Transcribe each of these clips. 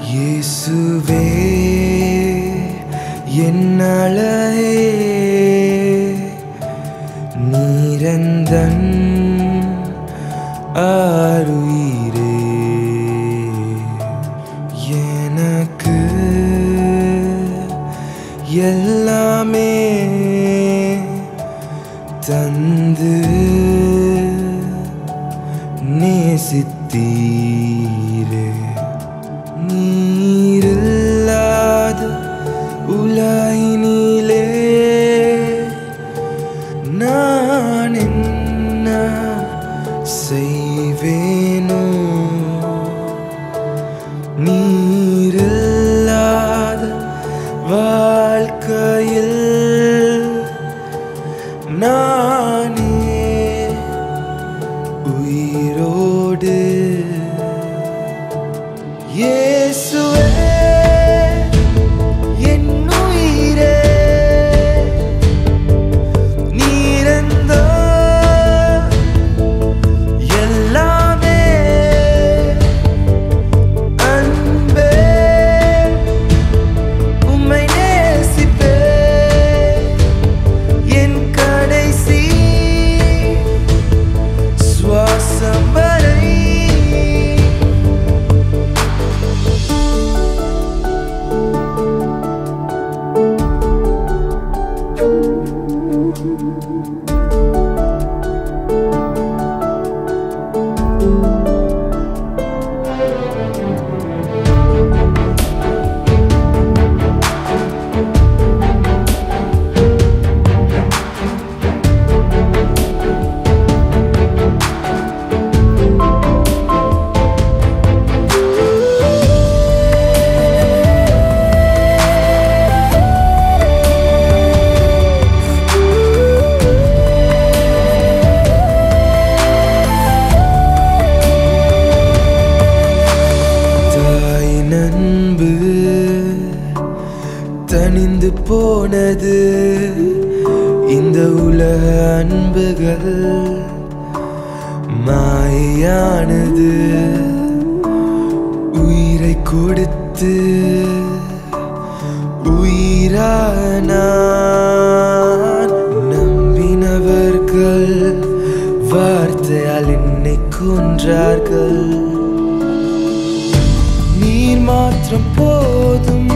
இயேசுவே என்னழையே நீரந்தன் ஆருயிரே எனக்கு எல்லாமே தந்து நேசித்தீரே நீரில்லாத உலகினிலே நான் என்ன செய்வேனோ நீரில்லாத வாழ்க்கையில் நானே உயிரோடு இயேசுவே என் உயிரே நீரந்தோ எல்லாமே அன்பே உம்மை நேசிப்பே என் கடைசி சுவாசம் வரை தாய் நண்பு தனிந்து போனது இந்த உலக அன்புகள் மாயானது உயிரை கொடுத்து உயிராக நான் நம்பினவர்கள் வார்த்தையால் என்னை கொன்றார்கள் நீர் மாத்திரம் போதும்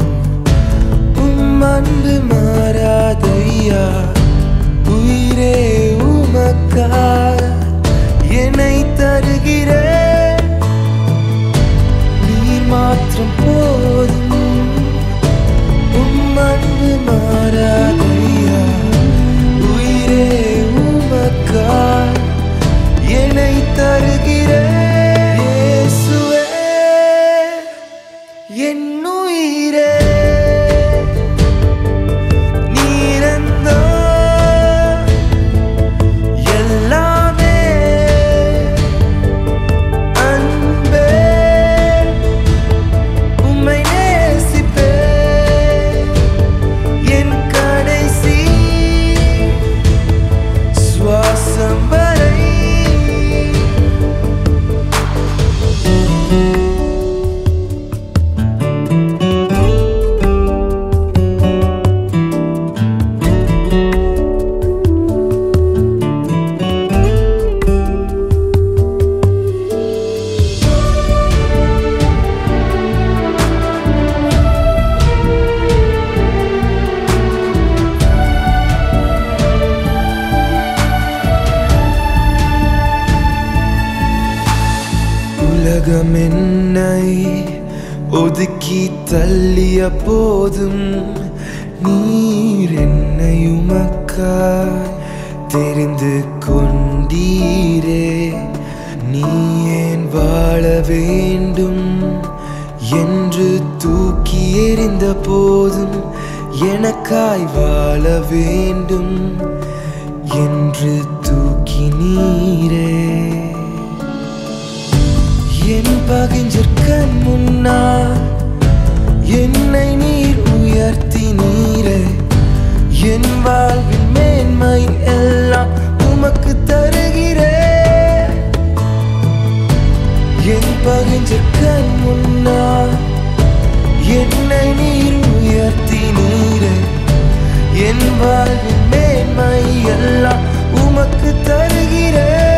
உம் அன்பு மாறாதையா உயிரே உமக்காக என்னை தருகிறேன் நீர் மாத்திரம் போதும் உம் அன்பு மாறாதையா உயிரே உமக்காக என்னை தருகிறேன் இயேசுவே என் உயிரே நீரந்தோ எல்லாமே அன்பே உம்மை நேசிப்பே என் கடைசி சுவாசம் வரை உலகம் என்னை ஒதுக்கி தள்ளிய போதும் நீர் என்னை உமக்காய் தெரிந்து கொண்டீரே நீ ஏன் வாழ வேண்டும் என்று தூக்கி எறிந்த போதும் எனக்காய் வாழ வேண்டும் என்று தூக்கி நீரே என் பகிஞ்சற்கண் முன்னால் என்னை நீர் உயர்த்தி நீரே என் வாழ்வின் மேன்மை எல்லாம் உமக்கு தருகிறேன் என் பகிஞ்சற்கண் முன்னால் என்னை நீர் உயர்த்தினீரே என் வாழ்வின் மேன்மை எல்லாம் உமக்கு தருகிறேன்